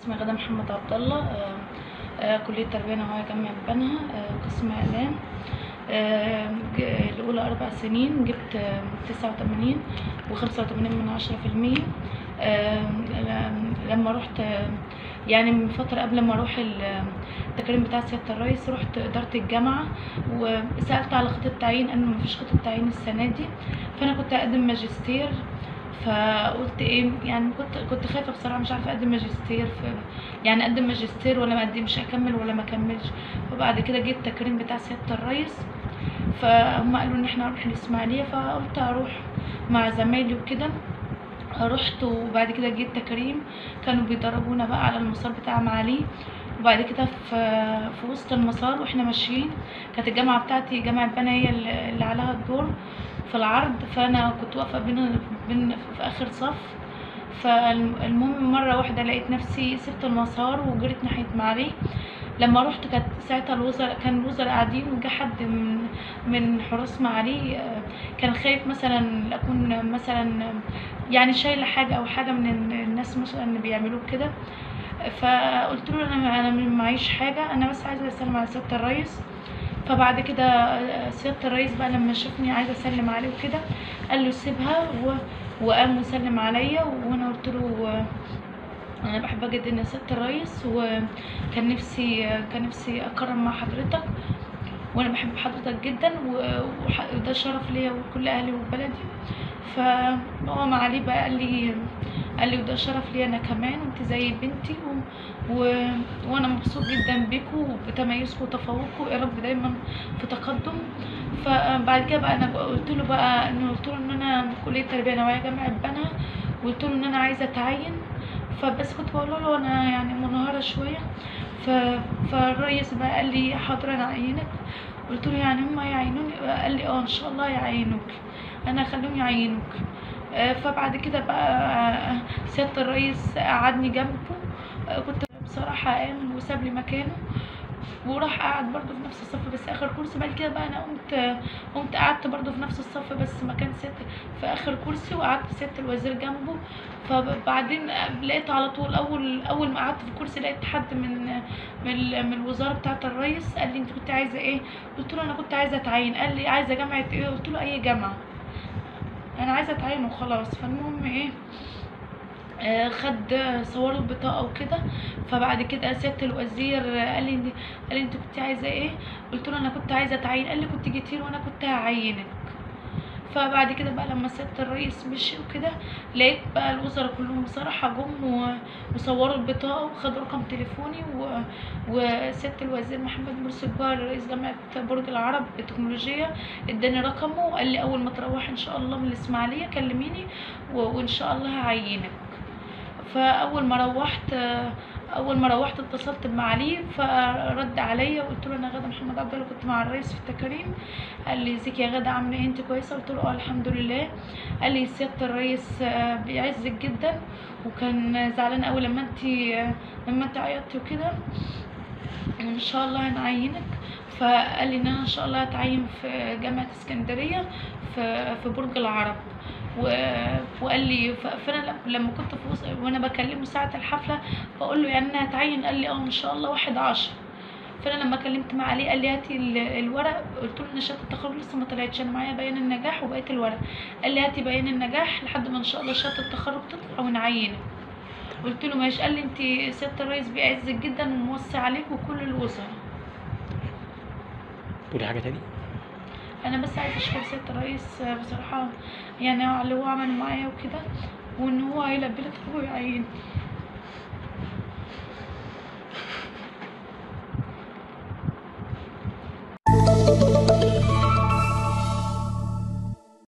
اسمي غادة محمد عبد الله آه، آه، كلية تربية نوعية جامعة بنها آه، قسم إعلام آه، ج- الأولى أربع سنين جبت آه، تسعة وتمانين وخمسة وتمانين من عشرة في المية آه، لم- لما رحت آه، يعني من فترة قبل ما أروح ال- التكريم بتاع سيادة الرئيس رحت إدارة الجامعة وسألت على خطة تعيين قالوا مفيش خطة تعيين السنة دي فأنا كنت أقدم ماجستير فقلت ايه يعني كنت كنت خايفه بصراحه مش عارفه اقدم ماجستير في يعني اقدم ماجستير ولا ما اقدمش اكمل ولا ما اكملش وبعد كده جه التكريم بتاع سياده الرئيس فهم قالوا ان احنا هنروح الاسماعيليه فقلت اروح مع زمايلي وكده رحت وبعد كده جه التكريم كانوا بيدربونا بقى على المسار بتاع معاليه وبعد كده في في وسط المسار واحنا ماشيين كانت الجامعه بتاعتي جامعه بنا هي اللي اللي عليها الدور في العرض فانا كنت واقفه بين بين في اخر صف فالمهم مره واحده لقيت نفسي سبت المسار وجريت ناحيه معالي لما رحت كانت ساعتها الوزراء كان الوزراء قاعدين وجا حد من من حراس معالي آه، كان خايف مثلا اكون مثلا يعني شايله حاجه او حاجه من الناس مثلا اللي بيعملوه كده فقلت له انا انا معيش حاجه انا بس عايزه اسلم على سياده الرئيس فبعد كده سياده الرئيس بقى لما شافني عايزه اسلم عليه وكده قال له سيبها و... وقام وسلم عليا وانا قلت له انا بحبها جدا يا سياده الرئيس وكان نفسي كان نفسي اكرم مع حضرتك وانا بحب حضرتك جدا و- وح- وده شرف ليا وكل اهلي وبلدي فهو معالي بقى قال لي قال لي وده شرف لي انا كمان وانت زي بنتي و... و... وانا مبسوط جدا بيكوا وبتميزكوا وتفوقكوا يا رب دايما في تقدم فبعد كده بقى انا قلت له بقى انه قلت له ان انا كليه تربيه نوعيه جامعه بنها وقلت له ان انا عايزه اتعين فبس كنت بقول له انا يعني منهاره شويه ف... فالرئيس بقى قال لي حاضر انا اعينك قلت له يعني هم يعينوني قال لي اه ان شاء الله يعينوك انا اخليهم يعينوك آه، فبعد كده بقى آه، سيادة الرئيس قعدني جنبه آه، كنت بصراحة قام وساب لي مكانه وراح قعد برضه في نفس الصف بس اخر كرسي بعد كده بقى انا قمت قمت قعدت برضه في نفس الصف بس مكان سيادة في اخر كرسي وقعدت سيادة الوزير جنبه فبعدين لقيت على طول اول اول ما قعدت في الكرسي لقيت حد من من ال- من الوزاره بتاعه الرئيس قال لي انت كنت عايزه ايه قلت له انا كنت عايزه اتعين قال لي عايزه جامعه ايه قلت له اي جامعه انا عايزه اتعين وخلاص فالمهم ايه آه، خد صور البطاقه وكده فبعد كده سياده الوزير قال لي قال لي انت كنت عايزه ايه قلت له انا كنت عايزه اتعين قال لي كنت جيتي وانا كنت هعينك فبعد كده بقى لما سياده الرئيس مشي وكده لقيت بقى الوزراء كلهم بصراحه جم و- وصوروا البطاقه وخدوا رقم تليفوني و... وسياده الوزير محمد مرسي جوهر رئيس جامعه برج العرب التكنولوجيه اداني رقمه وقال لي اول ما تروحي ان شاء الله من الاسماعيليه كلميني و... وان شاء الله هعينك فاول ما روحت اول ما روحت اتصلت بمعاليه فرد عليا وقلت له انا غاده محمد عبد الله كنت مع الرئيس في التكريم قال لي ازيك يا غاده عامله ايه انت كويسه قلت له اه الحمد لله قال لي سياده الرئيس آه، بيعزك جدا وكان زعلان قوي لما انت لما انت عيطتي وكده ان شاء الله هنعينك فقال لي ان انا ان شاء الله هتعين في جامعه اسكندريه في في برج العرب و... وقال لي ف... فانا لم- لما كنت في وسط وانا بكلمه ساعه الحفله بقول له يعني انا هتعين قال لي اه ان شاء الله واحد عشر فانا لما كلمت مع علي قال لي هاتي ال- الورق قلت له ان شهاده التخرج لسه ما طلعتش انا معايا بيان النجاح وبقيه الورق قال لي هاتي بيان النجاح لحد ما ان شاء الله شهاده التخرج تطلع ونعينك قلت له ماشي قال لي انت سياده الرئيس بيعزك جدا وموصي عليك وكل الوزراء تقولي حاجة تاني؟ انا بس عايزه اشكر سياده الرئيس آه، بصراحه يعني على اللي هو عمله معايا وكده وان هو هيلبي لي طلبه ويعين